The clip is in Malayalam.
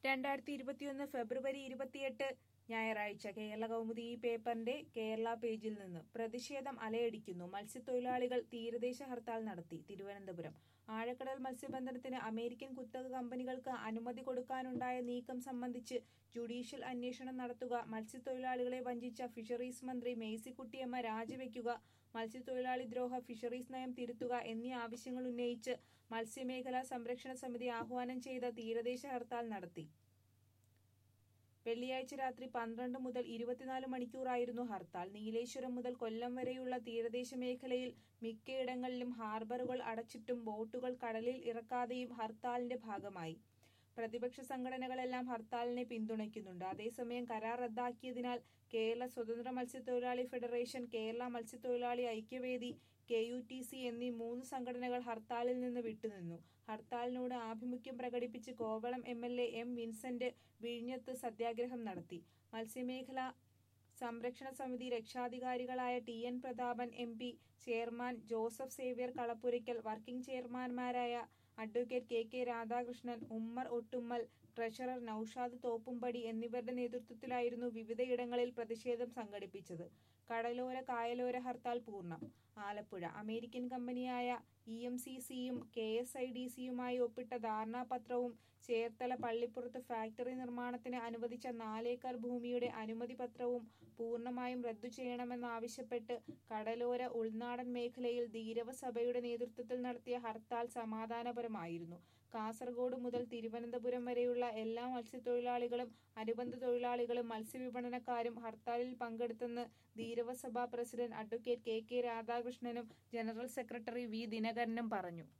രണ്ടായിരത്തി ഇരുപത്തിയൊന്ന് ഫെബ്രുവരി ഇരുപത്തിയെട്ട് ഞായറാഴ്ച കേരള കൗമുദി ഈ പേപ്പറിന്റെ കേരള പേജിൽ നിന്ന് പ്രതിഷേധം അലയടിക്കുന്നു മത്സ്യത്തൊഴിലാളികൾ തീരദേശ ഹർത്താൽ നടത്തി തിരുവനന്തപുരം ആഴക്കടൽ മത്സ്യബന്ധനത്തിന് അമേരിക്കൻ കുത്തക കമ്പനികൾക്ക് അനുമതി കൊടുക്കാനുണ്ടായ നീക്കം സംബന്ധിച്ച് ജുഡീഷ്യൽ അന്വേഷണം നടത്തുക മത്സ്യത്തൊഴിലാളികളെ വഞ്ചിച്ച ഫിഷറീസ് മന്ത്രി മേഴ്സിക്കുട്ടിയമ്മ രാജിവെക്കുക മത്സ്യത്തൊഴിലാളി ദ്രോഹ ഫിഷറീസ് നയം തിരുത്തുക എന്നീ ആവശ്യങ്ങൾ ഉന്നയിച്ച് മത്സ്യമേഖലാ സംരക്ഷണ സമിതി ആഹ്വാനം ചെയ്ത തീരദേശ ഹർത്താൽ നടത്തി വെള്ളിയാഴ്ച രാത്രി പന്ത്രണ്ട് മുതൽ ഇരുപത്തിനാല് മണിക്കൂറായിരുന്നു ഹർത്താൽ നീലേശ്വരം മുതൽ കൊല്ലം വരെയുള്ള തീരദേശ മേഖലയിൽ മിക്കയിടങ്ങളിലും ഹാർബറുകൾ അടച്ചിട്ടും ബോട്ടുകൾ കടലിൽ ഇറക്കാതെയും ഹർത്താലിന്റെ ഭാഗമായി പ്രതിപക്ഷ സംഘടനകളെല്ലാം ഹർത്താലിനെ പിന്തുണയ്ക്കുന്നുണ്ട് അതേസമയം കരാർ റദ്ദാക്കിയതിനാൽ കേരള സ്വതന്ത്ര മത്സ്യത്തൊഴിലാളി ഫെഡറേഷൻ കേരള മത്സ്യത്തൊഴിലാളി ഐക്യവേദി കെ യു ടി സി എന്നീ മൂന്ന് സംഘടനകൾ ഹർത്താലിൽ നിന്ന് വിട്ടുനിന്നു ഹർത്താലിനോട് ആഭിമുഖ്യം പ്രകടിപ്പിച്ച് Kovalam M L A M Vincent വിഴിഞ്ഞത്ത് സത്യാഗ്രഹം നടത്തി മത്സ്യമേഖല സംരക്ഷണ സമിതി രക്ഷാധികാരികളായ T N Prathapan M P chairman Joseph Xavier Kalappurakkal working ചെയർമാൻമാരായ advocate K K Radhakrishnan Ummer Ottummal treasurer Noushad Thoppumpady എന്നിവരുടെ നേതൃത്വത്തിലായിരുന്നു വിവിധയിടങ്ങളിൽ പ്രതിഷേധം സംഘടിപ്പിച്ചത് കടലോര കായലോര ഹർത്താൽ പൂർണ്ണം ആലപ്പുഴ അമേരിക്കൻ കമ്പനിയായ ഇ എം സി സിയും കെ എസ് ഐ ഡി സിയുമായി ഒപ്പിട്ട ധാരണാപത്രവും ചേർത്തല പള്ളിപ്പുറത്ത് ഫാക്ടറി നിർമ്മാണത്തിന് അനുവദിച്ച നാലേക്കർ ഭൂമിയുടെ അനുമതി പത്രവും പൂർണ്ണമായും റദ്ദു ചെയ്യണമെന്നാവശ്യപ്പെട്ട് കടലോര ഉൾനാടൻ മേഖലയിൽ ധീരവ സഭയുടെ നേതൃത്വത്തിൽ നടത്തിയ ഹർത്താൽ സമാധാനപരമായിരുന്നു കാസർഗോഡ് മുതൽ തിരുവനന്തപുരം വരെയുള്ള എല്ലാ മത്സ്യത്തൊഴിലാളികളും അനുബന്ധ തൊഴിലാളികളും മത്സ്യവിപണനക്കാരും ഹർത്താലിൽ പങ്കെടുത്തെന്ന് ധീരവ സഭ പ്രസിഡന്റ് അഡ്വക്കേറ്റ് കെ കെ രാധാകൃഷ്ണനും ജനറൽ സെക്രട്ടറി വി ദിനകരനും പറഞ്ഞു